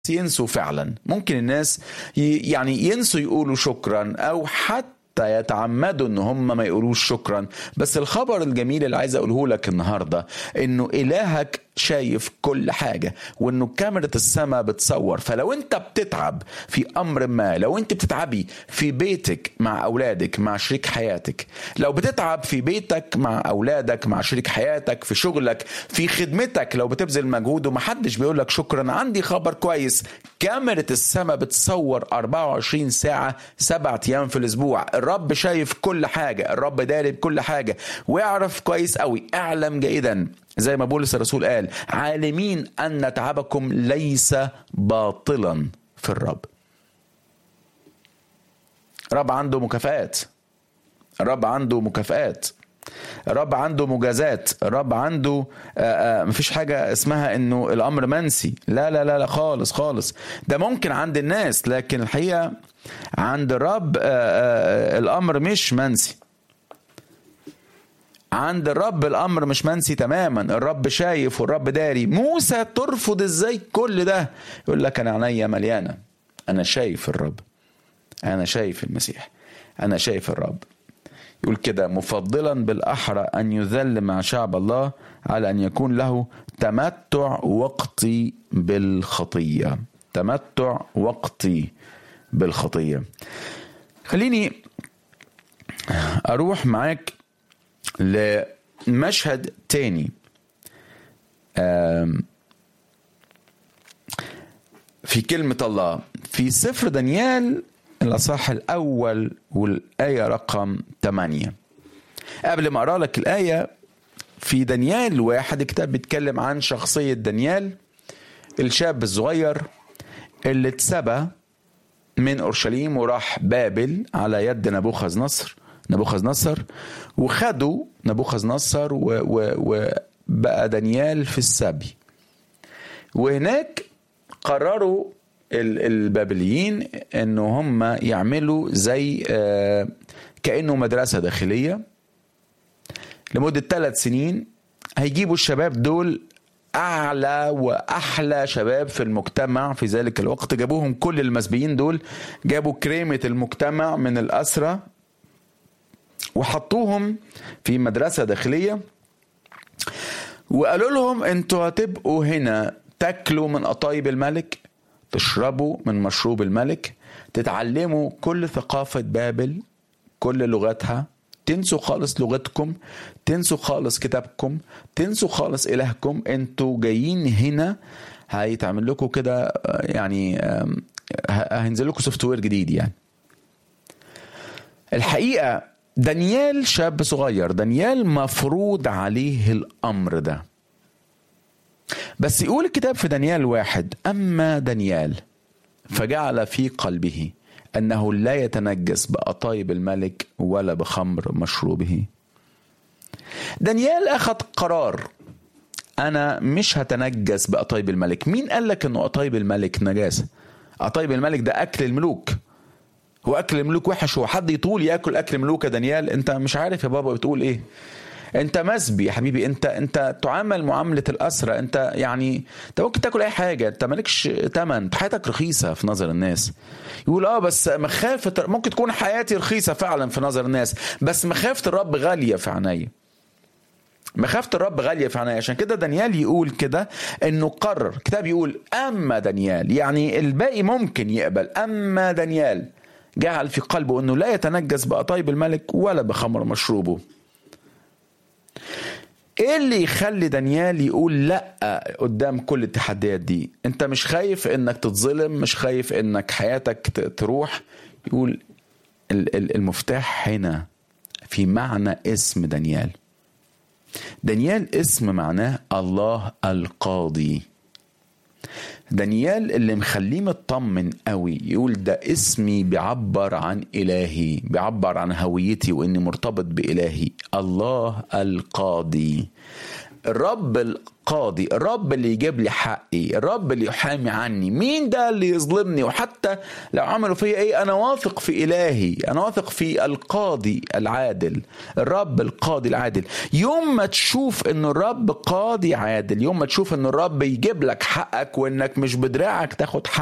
ينسوا فعلا ممكن الناس ي- يعني ينسوا يقولوا شكرا او حتى يتعمدوا ان هم ما يقولوش شكرا بس الخبر الجميل اللي عايز اقوله لك النهارده انه الهك شايف كل حاجه وانه كاميرا السماء بتصور فلو انت بتتعب في امر ما لو انت بتتعبي في بيتك مع اولادك مع شريك حياتك لو بتتعب في بيتك مع اولادك مع شريك حياتك في شغلك في خدمتك لو بتبذل مجهود ومحدش بيقول لك شكرا عندي خبر كويس كاميرا السماء بتصور 24 ساعة سبعة أيام في الأسبوع الرب شايف كل حاجة الرب داري بكل حاجة ويعرف كويس قوي اعلم جيدا زي ما بولس الرسول قال عالمين أن تعبكم ليس باطلا في الرب الرب عنده مكافآت الرب عنده مكافآت الرب عنده مجازات الرب عنده آآ آآ مفيش حاجة اسمها انه الامر منسي لا لا لا لا خالص خالص ده ممكن عند الناس لكن الحقيقة عند الرب آآ آآ الامر مش منسي عند الرب الامر مش منسي تماما الرب شايف والرب داري موسى ترفض ازاي كل ده يقول لك انا عينيا مليانه انا شايف الرب انا شايف المسيح انا شايف الرب يقول كده مفضلا بالاحرى ان يذل مع شعب الله على ان يكون له تمتع وقتي بالخطيه تمتع وقتي بالخطيه خليني اروح معاك لمشهد تاني في كلمة الله في سفر دانيال الأصح الأول والآية رقم 8 قبل ما أقرأ لك الآية في دانيال واحد كتاب بيتكلم عن شخصية دانيال الشاب الصغير اللي اتسبى من أورشليم وراح بابل على يد نبوخذ نصر نبوخذ نصر وخدوا نبوخذ نصر وبقى دانيال في السبي وهناك قرروا البابليين ان هم يعملوا زي كانه مدرسه داخليه لمده ثلاث سنين هيجيبوا الشباب دول اعلى واحلى شباب في المجتمع في ذلك الوقت جابوهم كل المسبيين دول جابوا كريمه المجتمع من الاسرى وحطوهم في مدرسه داخليه وقالوا لهم انتوا هتبقوا هنا تاكلوا من قطايب الملك تشربوا من مشروب الملك تتعلموا كل ثقافة بابل كل لغتها تنسوا خالص لغتكم تنسوا خالص كتابكم تنسوا خالص إلهكم انتوا جايين هنا هيتعمل لكم كده يعني هينزل لكم سوفت وير جديد يعني الحقيقة دانيال شاب صغير دانيال مفروض عليه الأمر ده بس يقول الكتاب في دانيال واحد أما دانيال فجعل في قلبه أنه لا يتنجس بأطايب الملك ولا بخمر مشروبه دانيال أخذ قرار أنا مش هتنجس بأطايب الملك مين قال لك أنه أطايب الملك نجاسة أطايب الملك ده أكل الملوك هو أكل الملوك وحش هو حد يطول ياكل أكل ملوك يا دانيال أنت مش عارف يا بابا بتقول إيه انت مسبي يا حبيبي انت انت تعامل معامله الاسرى انت يعني انت ممكن تاكل اي حاجه انت مالكش تمن حياتك رخيصه في نظر الناس يقول اه بس مخافه ممكن تكون حياتي رخيصه فعلا في نظر الناس بس مخافه الرب غاليه في عينيا مخافة الرب غالية في عينيا عشان كده دانيال يقول كده انه قرر كتاب يقول اما دانيال يعني الباقي ممكن يقبل اما دانيال جعل في قلبه انه لا يتنجس بأطايب الملك ولا بخمر مشروبه ايه اللي يخلي دانيال يقول لا قدام كل التحديات دي انت مش خايف انك تتظلم مش خايف انك حياتك تروح يقول المفتاح هنا في معنى اسم دانيال دانيال اسم معناه الله القاضي دانيال اللي مخليه مطمن قوي يقول ده اسمي بيعبر عن الهي بيعبر عن هويتي واني مرتبط بالهي الله القاضي الرب القاضي الرب اللي يجيب لي حقي الرب اللي يحامي عني مين ده اللي يظلمني وحتى لو عملوا فيا ايه انا واثق في الهي انا واثق في القاضي العادل الرب القاضي العادل يوم ما تشوف ان الرب قاضي عادل يوم ما تشوف ان الرب يجيب لك حقك وانك مش بدراعك تاخد حق